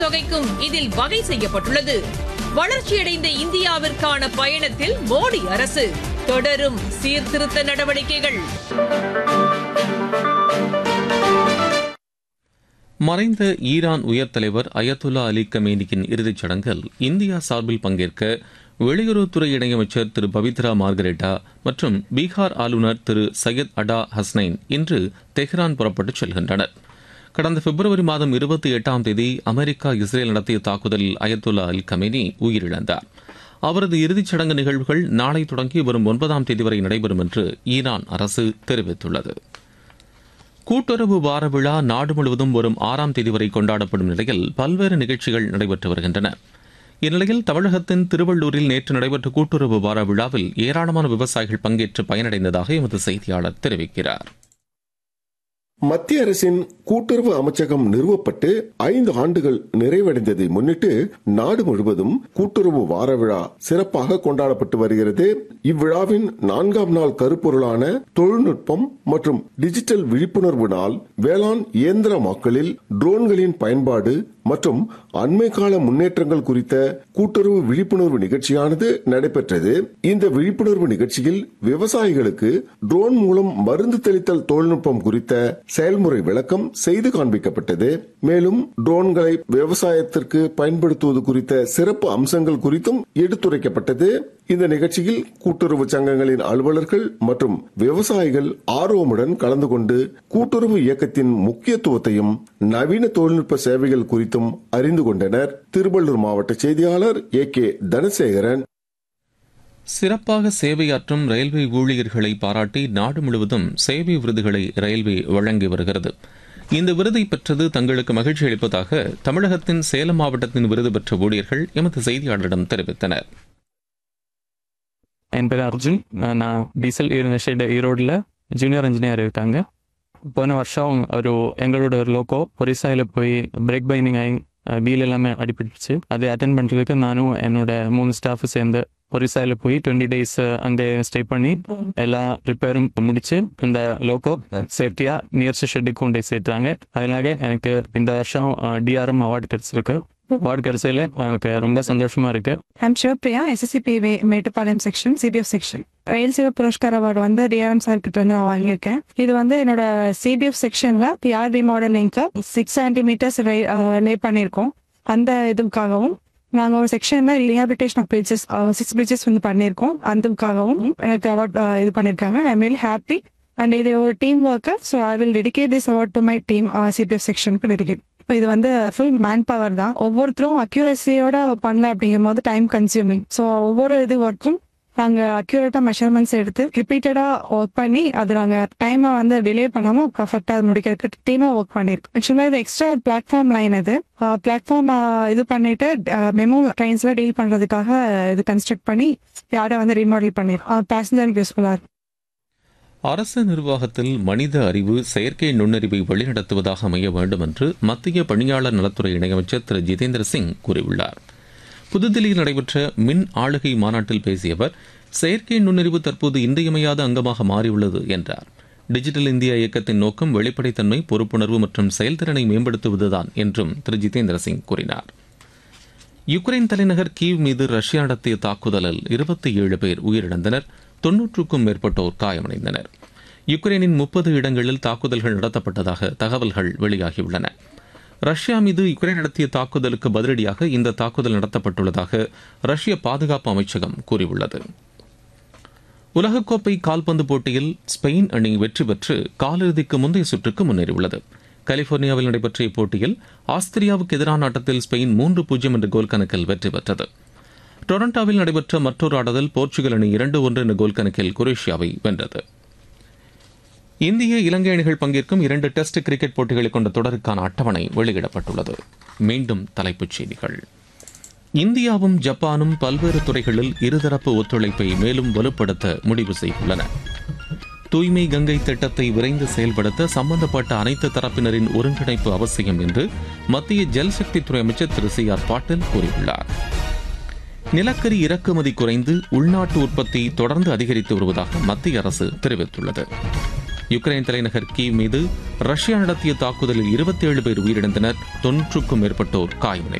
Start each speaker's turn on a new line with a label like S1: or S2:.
S1: தொகைக்கும் இதில் வகை செய்யப்பட்டுள்ளது வளர்ச்சியடைந்த இந்தியாவிற்கான பயணத்தில் மோடி அரசு தொடரும் சீர்திருத்த நடவடிக்கைகள்
S2: மறைந்த ஈரான் உயர் தலைவர் அயத்துல்லா அலி கமேனியின் இறுதிச் சடங்கில் இந்தியா சார்பில் பங்கேற்க வெளியுறவுத்துறை இணையமைச்சர் திரு பவித்ரா மார்கரெட்டா மற்றும் பீகார் ஆளுநர் திரு சையத் அடா ஹஸ்னைன் இன்று தெஹ்ரான் புறப்பட்டுச் செல்கின்றனர் கடந்த பிப்ரவரி மாதம் இருபத்தி எட்டாம் தேதி அமெரிக்கா இஸ்ரேல் நடத்திய தாக்குதலில் அயத்துல்லா அல் கமேனி உயிரிழந்தார் அவரது இறுதிச் சடங்கு நிகழ்வுகள் நாளை தொடங்கி வரும் ஒன்பதாம் தேதி வரை நடைபெறும் என்று ஈரான் அரசு தெரிவித்துள்ளது கூட்டுறவு வார விழா நாடு முழுவதும் வரும் ஆறாம் தேதி வரை கொண்டாடப்படும் நிலையில் பல்வேறு நிகழ்ச்சிகள் நடைபெற்று வருகின்றன இந்நிலையில் தமிழகத்தின் திருவள்ளூரில் நேற்று நடைபெற்ற கூட்டுறவு வார விழாவில் ஏராளமான விவசாயிகள் பங்கேற்று பயனடைந்ததாக எமது செய்தியாளர் தெரிவிக்கிறார்
S3: மத்திய அரசின் கூட்டுறவு அமைச்சகம் நிறுவப்பட்டு ஐந்து ஆண்டுகள் நிறைவடைந்ததை முன்னிட்டு நாடு முழுவதும் கூட்டுறவு வார விழா சிறப்பாக கொண்டாடப்பட்டு வருகிறது இவ்விழாவின் நான்காம் நாள் கருப்பொருளான தொழில்நுட்பம் மற்றும் டிஜிட்டல் விழிப்புணர்வு நாள் வேளாண் இயந்திரமாக்கலில் ட்ரோன்களின் பயன்பாடு மற்றும் அண்மை கால முன்னேற்றங்கள் குறித்த கூட்டுறவு விழிப்புணர்வு நிகழ்ச்சியானது நடைபெற்றது இந்த விழிப்புணர்வு நிகழ்ச்சியில் விவசாயிகளுக்கு ட்ரோன் மூலம் மருந்து தெளித்தல் தொழில்நுட்பம் குறித்த செயல்முறை விளக்கம் செய்து காண்பிக்கப்பட்டது மேலும் ட்ரோன்களை விவசாயத்திற்கு பயன்படுத்துவது குறித்த சிறப்பு அம்சங்கள் குறித்தும் எடுத்துரைக்கப்பட்டது இந்த நிகழ்ச்சியில் கூட்டுறவு சங்கங்களின் அலுவலர்கள் மற்றும் விவசாயிகள் ஆர்வமுடன் கலந்து கொண்டு கூட்டுறவு இயக்கத்தின் முக்கியத்துவத்தையும் நவீன தொழில்நுட்ப சேவைகள் குறித்தும் அறிந்து கொண்டனர் திருவள்ளூர் மாவட்ட செய்தியாளர் ஏ கே தனசேகரன்
S2: சிறப்பாக சேவையாற்றும் ரயில்வே ஊழியர்களை பாராட்டி நாடு முழுவதும் சேவை விருதுகளை ரயில்வே வழங்கி வருகிறது இந்த விருதை பெற்றது தங்களுக்கு மகிழ்ச்சி அளிப்பதாக தமிழகத்தின் சேலம் மாவட்டத்தின் விருது பெற்ற ஊழியர்கள் எமது செய்தியாளரிடம் தெரிவித்தனர்
S4: என் பேர் அர்ஜுன் நான் டீசல் யூனிவர்சிட்டி ஈரோடில் ஜூனியர் இன்ஜினியர் இருக்காங்க போன வருஷம் ஒரு எங்களோட ஒரு லோக்கோ ஒரிசாயில் போய் பிரேக் பைனிங் ஆகி வீல் எல்லாமே அடிபட்டுச்சு அதை அட்டன் பண்ணுறதுக்கு நானும் என்னோட மூணு ஸ்டாஃப் சேர்ந்து ஒரிசாயில் போய் டுவெண்ட்டி டேஸ் அங்கே ஸ்டே பண்ணி எல்லா ரிப்பேரும் முடிச்சு இந்த லோக்கோ சேஃப்டியாக நியர்ஸ்ட் ஷெட்டுக்கு கொண்டு சேர்த்தாங்க அதனால எனக்கு இந்த வருஷம் டிஆர்எம் அவார்டு கிடைச்சிருக்கு அவார்டு கிடைச்சதுல எனக்கு ரொம்ப சந்தோஷமா இருக்கு
S5: I'm Sivapriya SSCP Mettupalayam section CPF section Rail Seva Puraskar award வந்து டிஆர்எம் சார் கிட்ட வந்து நான் வாங்கியிருக்கேன் இது வந்து என்னோட சிபிஎஃப் செக்ஷன்ல பிஆர்டி மாடலிங்க்கு சிக்ஸ் சென்டிமீட்டர்ஸ் லே பண்ணியிருக்கோம் அந்த இதுக்காகவும் நாங்கள் ஒரு செக்ஷன்ல rehabilitation of bridges six bridges வந்து பண்ணியிருக்கோம் அதுக்காகவும் எனக்கு அவார்ட் இது பண்ணியிருக்காங்க I am very happy and இது ஒரு team work so I will dedicate this award to my team CPF செக்ஷனுக்கு டெடிகேட் இது வந்து ஃபுல் மேன் பவர் தான் ஒவ்வொருத்தரும் அக்யூரஸியோட பண்ணல அப்படிங்கும் போது டைம் கன்சியூமிங் ஸோ ஒவ்வொரு இது ஒர்க்கும் நாங்கள் அக்யூரேட்டாக மெஷர்மெண்ட்ஸ் எடுத்து ரிப்பீட்டடாக ஒர்க் பண்ணி அது நாங்கள் டைமை வந்து டிலே பண்ணாமல் பர்ஃபெக்டாக அது முடிக்கிறதுக்கு டீமாக ஒர்க் பண்ணியிருக்கோம் ஆக்சுவலாக இது எக்ஸ்ட்ரா பிளாட்ஃபார்ம் லைன் இது பிளாட்ஃபார்ம் இது பண்ணிட்டு மெமோ ட்ரெயின்ஸில் டீல் பண்ணுறதுக்காக இது கன்ஸ்ட்ரக்ட் பண்ணி யாரை வந்து ரீமாடல் பண்ணியிருக்கோம் பேசஞ்சருக்கு யூஸ்ஃபுல்லாக இருக்கும்
S2: அரசு நிர்வாகத்தில் மனித அறிவு செயற்கை நுண்ணறிவை வழிநடத்துவதாக அமைய வேண்டும் என்று மத்திய பணியாளர் நலத்துறை இணையமைச்சர் திரு ஜிதேந்திர சிங் கூறியுள்ளார் புதுதில்லியில் நடைபெற்ற மின் ஆளுகை மாநாட்டில் பேசிய அவர் செயற்கை நுண்ணறிவு தற்போது இன்றியமையாத அங்கமாக மாறியுள்ளது என்றார் டிஜிட்டல் இந்தியா இயக்கத்தின் நோக்கம் வெளிப்படைத்தன்மை பொறுப்புணர்வு மற்றும் செயல்திறனை மேம்படுத்துவதுதான் என்றும் திரு ஜிதேந்திர சிங் கூறினார் யுக்ரைன் தலைநகர் கீவ் மீது ரஷ்யா நடத்திய தாக்குதலில் இருபத்தி ஏழு பேர் உயிரிழந்தனர் தொன்னூற்றுக்கும் மேற்பட்டோர் காயமடைந்தனர் யுக்ரைனின் முப்பது இடங்களில் தாக்குதல்கள் நடத்தப்பட்டதாக தகவல்கள் வெளியாகியுள்ளன ரஷ்யா மீது யுக்ரைன் நடத்திய தாக்குதலுக்கு பதிலடியாக இந்த தாக்குதல் நடத்தப்பட்டுள்ளதாக ரஷ்ய பாதுகாப்பு அமைச்சகம் கூறியுள்ளது உலகக்கோப்பை கால்பந்து போட்டியில் ஸ்பெயின் அணி வெற்றி பெற்று காலிறுதிக்கு முந்தைய சுற்றுக்கு முன்னேறியுள்ளது கலிபோர்னியாவில் நடைபெற்ற இப்போட்டியில் ஆஸ்திரியாவுக்கு எதிரான ஆட்டத்தில் ஸ்பெயின் மூன்று பூஜ்ஜியம் என்ற கோல் கணக்கில் வெற்றி பெற்றது டொரண்டோவில் நடைபெற்ற மற்றொரு ஆட்டத்தில் போர்ச்சுகல் அணி இரண்டு ஒன்று என்ற கோல் கணக்கில் குரேஷியாவை வென்றது இந்திய இலங்கை அணிகள் பங்கேற்கும் இரண்டு டெஸ்ட் கிரிக்கெட் போட்டிகளை கொண்ட தொடருக்கான அட்டவணை வெளியிடப்பட்டுள்ளது மீண்டும் தலைப்புச் செய்திகள் இந்தியாவும் ஜப்பானும் பல்வேறு துறைகளில் இருதரப்பு ஒத்துழைப்பை மேலும் வலுப்படுத்த முடிவு செய்துள்ளன தூய்மை கங்கை திட்டத்தை விரைந்து செயல்படுத்த சம்பந்தப்பட்ட அனைத்து தரப்பினரின் ஒருங்கிணைப்பு அவசியம் என்று மத்திய ஜல்சக்தித்துறை அமைச்சர் திரு சி ஆர் பாட்டீல் கூறியுள்ளார் நிலக்கரி இறக்குமதி குறைந்து உள்நாட்டு உற்பத்தி தொடர்ந்து அதிகரித்து வருவதாக மத்திய அரசு தெரிவித்துள்ளது யுக்ரைன் தலைநகர் கீவ் மீது ரஷ்யா நடத்திய தாக்குதலில் இருபத்தேழு பேர் உயிரிழந்தனர் தொன்னூற்றுக்கும் மேற்பட்டோர் காயமடைந்தனர்